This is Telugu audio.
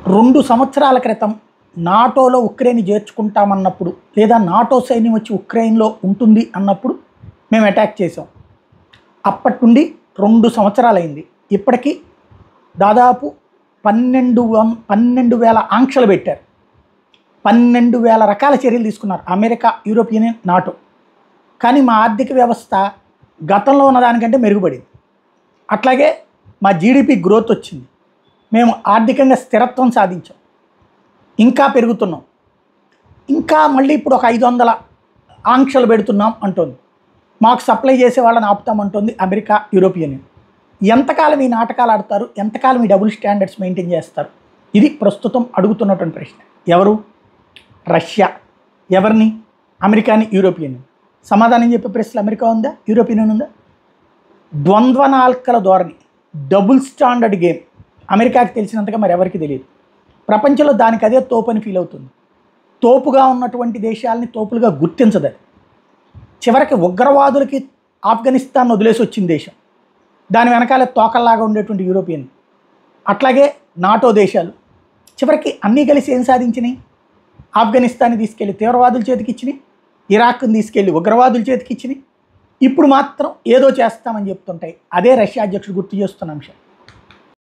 రెండు సంవత్సరాల క్రితం నాటోలో ఉక్రెయిన్ చేర్చుకుంటామన్నప్పుడు లేదా నాటో సైన్యం వచ్చి ఉక్రెయిన్లో ఉంటుంది అన్నప్పుడు మేము అటాక్ చేసాం అప్పటి నుండి రెండు సంవత్సరాలైంది ఇప్పటికీ దాదాపు పన్నెండు వం పన్నెండు వేల ఆంక్షలు పెట్టారు పన్నెండు వేల రకాల చర్యలు తీసుకున్నారు అమెరికా యూరోపియన్ యూనియన్ నాటో కానీ మా ఆర్థిక వ్యవస్థ గతంలో ఉన్నదానికంటే మెరుగుపడింది అట్లాగే మా జీడిపి గ్రోత్ వచ్చింది మేము ఆర్థికంగా స్థిరత్వం సాధించాం ఇంకా పెరుగుతున్నాం ఇంకా మళ్ళీ ఇప్పుడు ఒక ఐదు వందల ఆంక్షలు పెడుతున్నాం అంటుంది మాకు సప్లై చేసే వాళ్ళని ఆపుతామంటుంది అమెరికా యూరోపియన్ యూనియన్ ఎంతకాలం ఈ నాటకాలు ఆడతారు ఎంతకాలం ఈ డబుల్ స్టాండర్డ్స్ మెయింటైన్ చేస్తారు ఇది ప్రస్తుతం అడుగుతున్నటువంటి ప్రశ్న ఎవరు రష్యా ఎవరిని అమెరికాని యూరోపియన్ యూనియన్ సమాధానం చెప్పే ప్రశ్నలు అమెరికా ఉందా యూరోపియన్ యూనియన్ ఉందా ద్వంద్వ నాల్కల ధోరణి డబుల్ స్టాండర్డ్ గేమ్ అమెరికాకి తెలిసినంతగా మరి ఎవరికి తెలియదు ప్రపంచంలో దానికి అదే తోపని ఫీల్ అవుతుంది తోపుగా ఉన్నటువంటి దేశాలని తోపులుగా గుర్తించదు అది చివరికి ఉగ్రవాదులకి ఆఫ్ఘనిస్తాన్ వదిలేసి వచ్చిన దేశం దాని వెనకాల తోకల్లాగా ఉండేటువంటి యూరోపియన్ అట్లాగే నాటో దేశాలు చివరికి అన్నీ కలిసి ఏం సాధించినాయి ఆఫ్ఘనిస్తాన్ని తీసుకెళ్లి తీవ్రవాదుల చేతికి ఇచ్చినాయి ఇరాక్ని తీసుకెళ్లి ఉగ్రవాదుల చేతికి ఇచ్చినాయి ఇప్పుడు మాత్రం ఏదో చేస్తామని చెప్తుంటాయి అదే రష్యా అధ్యక్షుడు గుర్తు చేస్తున్న అంశం